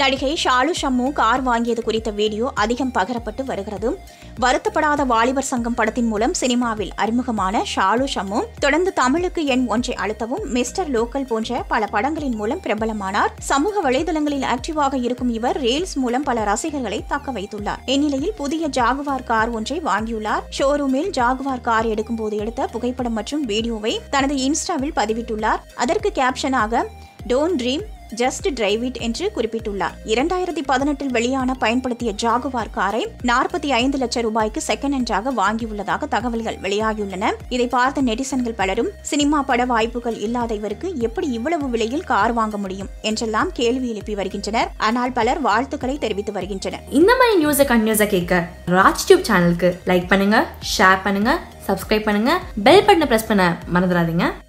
நடிகை ஷாலு ஷம்மு கார் வாங்கியது குறித்த வீடியோ அதிகம் பகிரப்பட்டு வருகிறது வருத்தப்படாத வாலிபர் சங்கம் படத்தின் மூலம் சினிமாவில் அறிமுகமான ஷாலு ஷம்மு தொடர்ந்து தமிழுக்கு எண் ஒன்றை அழுத்தவும் மிஸ்டர் லோக்கல் போன்ற பல படங்களின் மூலம் பிரபலமானார் சமூக வலைதளங்களில் ஆக்டிவாக இருக்கும் இவர் ரீல்ஸ் மூலம் பல ரசிகர்களை தக்க வைத்துள்ளார் இந்நிலையில் புதிய ஜாகுவார் கார் ஒன்றை வாங்கியுள்ளார் ஷோரூமில் ஜாகுவார் கார் எடுக்கும்போது எடுத்த புகைப்படம் மற்றும் வீடியோவை தனது இன்ஸ்டாவில் பதிவிட்டுள்ளார் அதற்கு கேப்ஷனாக don't dream just drive it என்று குறிப்பிட்டுள்ளார் இரண்டாயிரத்தி பதினெட்டில் வெளியான பயன்படுத்திய ஜாகுவார் காரை நாற்பத்தி ஐந்து லட்சம் ரூபாய்க்கு செகண்ட் ஹேண்டாக வாங்கியுள்ளதாக தகவல்கள் வெளியாகியுள்ளன இதை பார்த்த நெட்டிசன்கள் பலரும் சினிமா பட வாய்ப்புகள் இல்லாத இவருக்கு எப்படி இவ்வளவு விலையில் கார் வாங்க முடியும் என்றெல்லாம் கேள்வி எழுப்பி வருகின்றனர் ஆனால் பலர் வாழ்த்துக்களை தெரிவித்து வருகின்றனர் இந்த மாதிரி நியூஸை கண்டினியூஸாக கேட்க ராஜ் டியூப் சேனலுக்கு லைக் பண்ணுங்க ஷேர் பண்ணுங்க சப்ஸ்கிரைப் பண்ணுங்க பெல் பட்டனை ப்ரெஸ் பண்ண மறந்துடாதீங்க